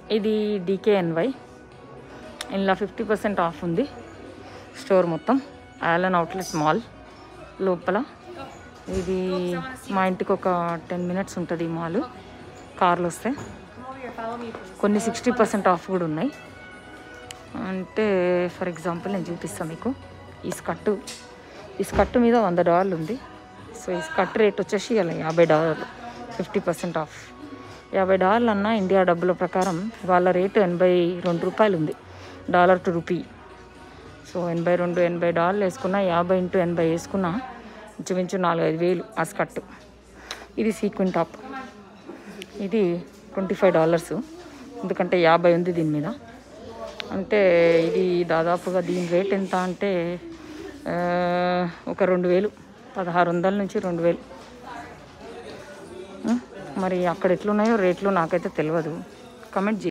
ఇది డీకేఎన్వై ఇందులో fifty percent off ఉంది స్టోర్ మొత్తం ఆలన్ అవుట్లెట్ మాల్ లోపల ఇది మా ఇంటికి ఒక టెన్ మినిట్స్ ఉంటుంది ఈ మాల్ కార్లు వస్తే కొన్ని సిక్స్టీ పర్సెంట్ ఆఫ్ కూడా ఉన్నాయి అంటే ఫర్ ఎగ్జాంపుల్ నేను చూపిస్తాను మీకు ఈ స్కర్ట్ ఈ స్కర్ట్ మీద వంద డాలర్లు ఉంది సో ఈ స్కర్ట్ రేట్ వచ్చేసి ఇలా యాభై డాలర్లు ఫిఫ్టీ పర్సెంట్ ఆఫ్ యాభై డాలర్లు అన్న ఇండియా డబ్బుల ప్రకారం వాళ్ళ రేటు ఎనభై రెండు రూపాయలు ఉంది డాలర్ టు రూపీ సో ఎనభై రెండు ఎనభై డాలర్లు వేసుకున్నా యాభై ఇంటూ ఎనభై వేసుకున్నా ఇంచుమించు నాలుగైదు వేలు ఆ స్కర్ట్ ఇది సీక్వెన్ టాప్ ఇది ట్వంటీ ఫైవ్ డాలర్స్ ఎందుకంటే యాభై ఉంది దీని మీద అంటే ఇది దాదాపుగా దీని రేట్ ఎంత అంటే ఆ, ఒక రెండు వేలు పదహారు వందల నుంచి రెండు వేలు ఉం? మరి అక్కడ ఎట్లున్నాయో రేట్లు నాకైతే తెలియదు కమెంట్ చే